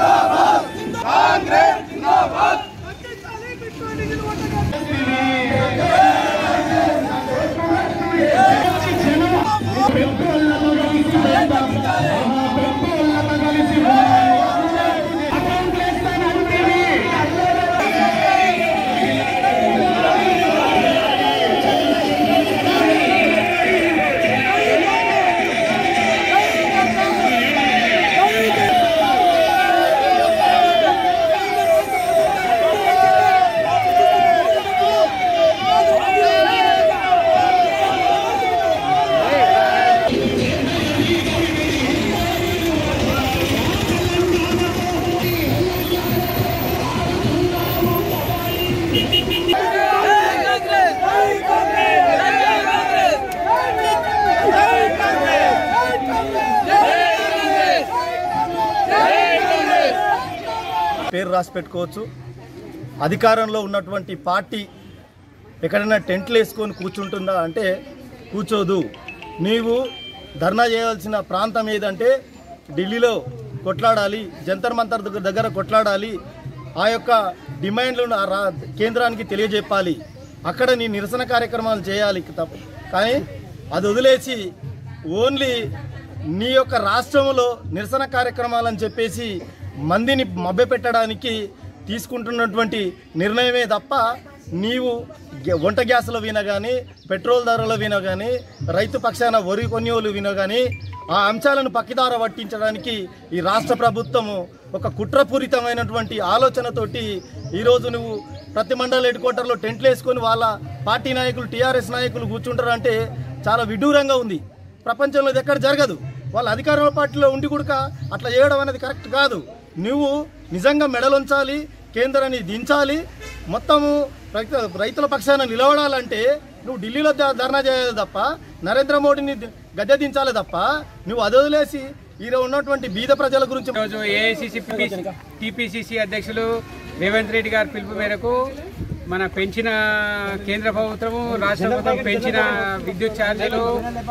పేరు రాసి పెట్టుకోవచ్చు అధికారంలో ఉన్నటువంటి పార్టీ ఎక్కడైనా టెంట్లు వేసుకొని కూర్చుంటుందా అంటే కూర్చోదు నీవు ధర్నా చేయాల్సిన ప్రాంతం ఏదంటే ఢిల్లీలో కొట్లాడాలి జంతర్ మంతర్ దగ్గర దగ్గర కొట్లాడాలి ఆ యొక్క డిమాండ్లను ఆ రా- కేంద్రానికి తెలియజెప్పాలి అక్కడ నీ నిరసన కార్యక్రమాలు చేయాలి తప్ప కానీ అది వదిలేసి ఓన్లీ నీ యొక్క రాష్ట్రంలో నిరసన కార్యక్రమాలని చెప్పేసి మందిని మభ్యపెట్టడానికి తీసుకుంటున్నటువంటి నిర్ణయమే తప్ప నీవు గ్యా- వంట గ్యాసుల విన కానీ పెట్రోల్ ధరల విన కానీ రైతు పక్షాన వరి కొనుగోలు విన కానీ ఆ అంశాలను పక్కిదార పట్టించడానికి ఈ రాష్ట్ర ప్రభుత్వము ఒక కుట్రపూరితమైనటువంటి ఆలోచనతోటి ఈరోజు నువ్వు ప్రతి మండల హెడ్ క్వార్టర్లో టెంట్లు వేసుకొని వాళ్ళ పార్టీ నాయకులు టీఆర్ఎస్ నాయకులు కూర్చుంటారంటే చాలా విడ్డూరంగా ఉంది ప్రపంచంలో ఇది ఎక్కడ జరగదు వాళ్ళ అధికార పార్టీలో ఉండి కూడా అట్లా చేయడం అనేది కరెక్ట్ కాదు నువ్వు నిజంగా మెడలుంచాలి కేంద్రాన్ని దించాలి మొత్తము రైతు రైతుల పక్షాన నిలబడాలంటే నువ్వు ఢిల్లీలో ధ- ధర్నా చేయాలి తప్ప నరేంద్ర మోడీని ది- గద్దె దించాలి తప్ప నువ్వు అది వదిలేసి ఈరోజు ఉన్నటువంటి బీద ప్రజల గురించి ఈరోజు ఏఐసిసి టీపీసీసీ అధ్యక్షులు రేవంత్ రెడ్డి గారి పిలుపు మేరకు మన పెంచిన కేంద్ర ప్రభుత్వము రాష్ట్ర ప్రభుత్వం పెంచిన విద్యుత్ ఛార్జీలు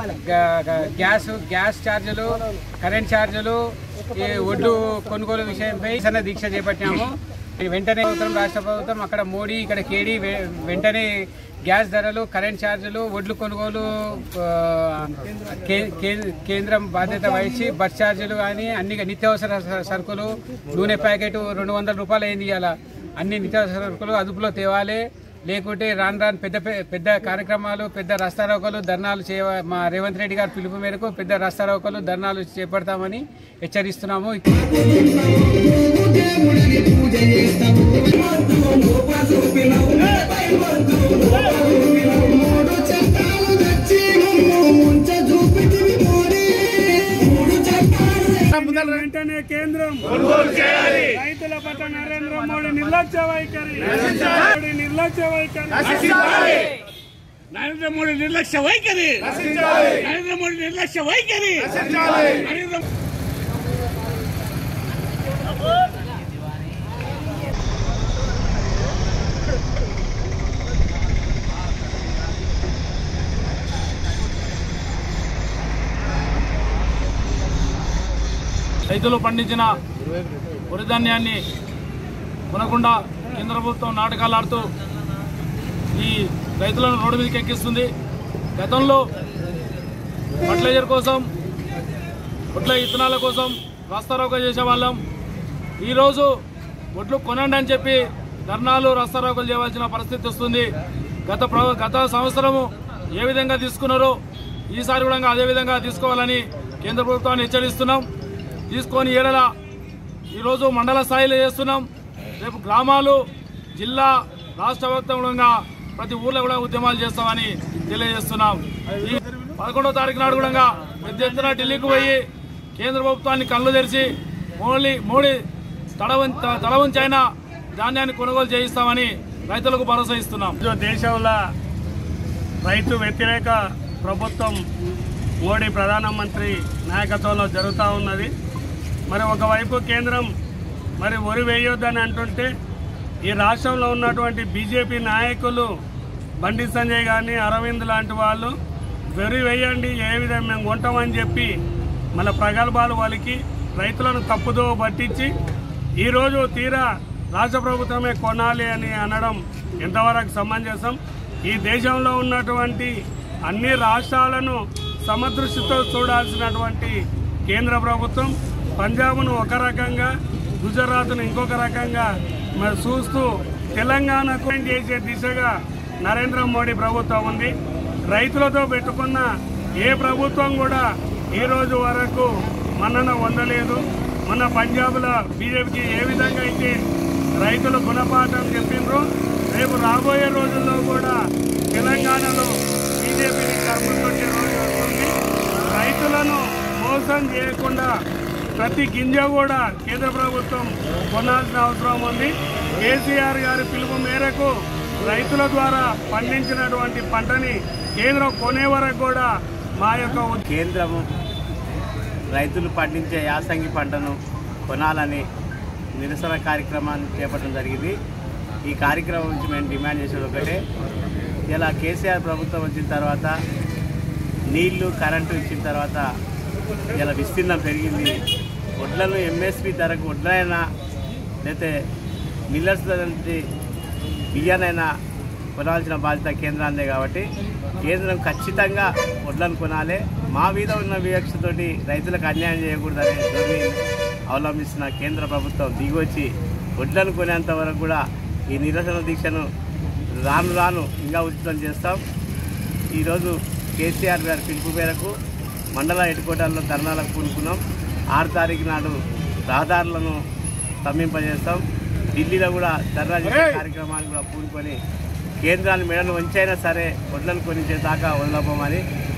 గా- గా- గ్యాస్ గ్యాస్ ఛార్జీలు కరెంట్ ఛార్జీలు ఈ ఒడ్లు కొనుగోలు విషయంపై సన్న దీక్ష చేపట్టాము ఈ వెంటనే ప్రభుత్వం రాష్ట్ర ప్రభుత్వం అక్కడ మోడీ ఇక్కడ కేడీ వె- వెంటనే గ్యాస్ ధరలు కరెంట్ ఛార్జీలు ఒడ్లు కొనుగోలు ఆ, కే- కే- కేంద్రం బాధ్యత వహించి బస్ ఛార్జీలు కానీ అన్ని నిత్యావసర స- సరుకులు నూనె ప్యాకెట్ రెండు వందల రూపాయలు అయింది ఇవాళ అన్ని నిత్యావసర సరుకులు అదుపులో తేవాలి లేకుంటే రాను రాను పెద్ద పె- పెద్ద కార్యక్రమాలు పెద్ద రస్తారోకలు ధర్నాలు చేయ మా రేవంత్ రెడ్డి గారి పిలుపు మేరకు పెద్ద రస్తారోకలు ధర్నాలు చేపడతామని హెచ్చరిస్తున్నాము వెంటనే కేంద్రం రైతుల పట్ల నరేంద్ర మోడీ నిర్లక్ష్య వైఖరి మోడీ నిర్లక్ష్య వైఖరి నరేంద్ర మోడీ నిర్లక్ష్య వైఖరి నరేంద్ర మోడీ నిర్లక్ష్య వైఖరి నరేంద్ర రైతులు పండించిన వరి ధాన్యాన్ని కొనకుండా కేంద్ర ప్రభుత్వం నాటకాలు ఆడుతూ ఈ రైతులను రోడ్డు మీదకి ఎక్కిస్తుంది గతంలో ఫర్టిలైజర్ కోసం వడ్ల ఇత్తనాల కోసం రాస్తారోక చేసేవాళ్ళం ఈరోజు వడ్లు కొనండి అని చెప్పి ధర్నాలు రాస్తారోకలు చేయవలసిన పరిస్థితి వస్తుంది గత ప్ర- గత సంవత్సరము ఏ విధంగా తీసుకున్నారో ఈసారి కూడా అదే విధంగా తీసుకోవాలని కేంద్ర ప్రభుత్వాన్ని హెచ్చరిస్తున్నాం తీసుకొని ఏడల ఈరోజు మండల స్థాయిలో చేస్తున్నాం రేపు గ్రామాలు జిల్లా రాష్ట్ర వ్యాప్తంగా ప్రతి ఊర్లో కూడా ఉద్యమాలు చేస్తామని తెలియజేస్తున్నాం ఈ పదకొండవ తారీఖు నాడు కూడా పెద్ద ఎత్తున ఢిల్లీకి పోయి కేంద్ర ప్రభుత్వాన్ని కళ్ళు తెరిచి మోడీ మోడీ తడ వం- తల వంచైనా ధాన్యాన్ని కొనుగోలు చేయిస్తామని రైతులకు భరోసా ఇస్తున్నాం ఈరోజు దేశంలో రైతు వ్యతిరేక ప్రభుత్వం మోడీ ప్రధానమంత్రి నాయకత్వంలో జరుగుతూ ఉన్నది మరి ఒకవైపు కేంద్రం మరి వరి వేయొద్దని అంటుంటే ఈ రాష్ట్రంలో ఉన్నటువంటి బీజేపీ నాయకులు బండి సంజయ్ కానీ అరవింద్ లాంటి వాళ్ళు వరి వేయండి ఏ విధంగా మేము కొంటామని చెప్పి మన ప్రగల్భాలు వాళ్ళకి రైతులను తప్పుదో పట్టించి ఈరోజు తీరా రాష్ట్ర ప్రభుత్వమే కొనాలి అని అనడం ఎంతవరకు సమంజసం ఈ దేశంలో ఉన్నటువంటి అన్ని రాష్ట్రాలను సమదృష్టితో చూడాల్సినటువంటి కేంద్ర ప్రభుత్వం పంజాబ్ను ఒక రకంగా గుజరాత్ను ఇంకొక రకంగా మరి చూస్తూ తెలంగాణకు చేసే దిశగా నరేంద్ర మోడీ ప్రభుత్వం ఉంది రైతులతో పెట్టుకున్న ఏ ప్రభుత్వం కూడా ఈ రోజు వరకు మన్నన పొందలేదు మన పంజాబ్లో బీజేపీకి ఏ విధంగా అయితే రైతులు గుణపాఠం చెప్పిండ్రో రేపు రాబోయే రోజుల్లో కూడా తెలంగాణలో బీజేపీని కర్మకొట్టే రోజు వస్తుంది రైతులను మోసం చేయకుండా ప్రతి గింజ కూడా కేంద్ర ప్రభుత్వం కొనాల్సిన అవసరం ఉంది కేసీఆర్ గారి పిలుపు మేరకు రైతుల ద్వారా పండించినటువంటి పంటని కేంద్రం కొనే వరకు కూడా మా యొక్క ఉద్దేశం కేంద్రము రైతులు పండించే యాసంగి పంటను కొనాలని నిరసన కార్యక్రమాన్ని చేపట్టడం జరిగింది ఈ కార్యక్రమం నుంచి మేము డిమాండ్ చేసేది ఒకటే ఇలా కేసీఆర్ ప్రభుత్వం వచ్చిన తర్వాత నీళ్లు కరెంటు ఇచ్చిన తర్వాత ఇలా విస్తీర్ణం పెరిగింది వడ్లను ఎంఎస్పి ధరకు వడ్లైనా లేకపోతే మిల్లర్స్ నుంచి బియ్యానైనా కొనాల్సిన బాధ్యత కేంద్రాందే కాబట్టి కేంద్రం ఖచ్చితంగా వడ్లను కొనాలి మా మీద ఉన్న వివక్షతోటి రైతులకు అన్యాయం చేయకూడదనే ధోరణి అవలంబిస్తున్న కేంద్ర ప్రభుత్వం దిగొచ్చి వడ్లను కొనేంత వరకు కూడా ఈ నిరసన దీక్షను రాను రాను ఇంకా ఉచితం చేస్తాం ఈరోజు కేసీఆర్ గారి పిలుపు మేరకు మండల హెడ్కోటర్లో ధర్నాలకు పూనుకున్నాం ఆరు తారీఖు నాడు రహదారులను స్తంభింపజేస్తాం ఢిల్లీలో కూడా ధర్నా చేసే కార్యక్రమాన్ని కూడా పూనుకొని కేంద్రాన్ని మెడలు వంచైనా సరే వడ్లను కొనిచ్చే దాకా వదలబోమని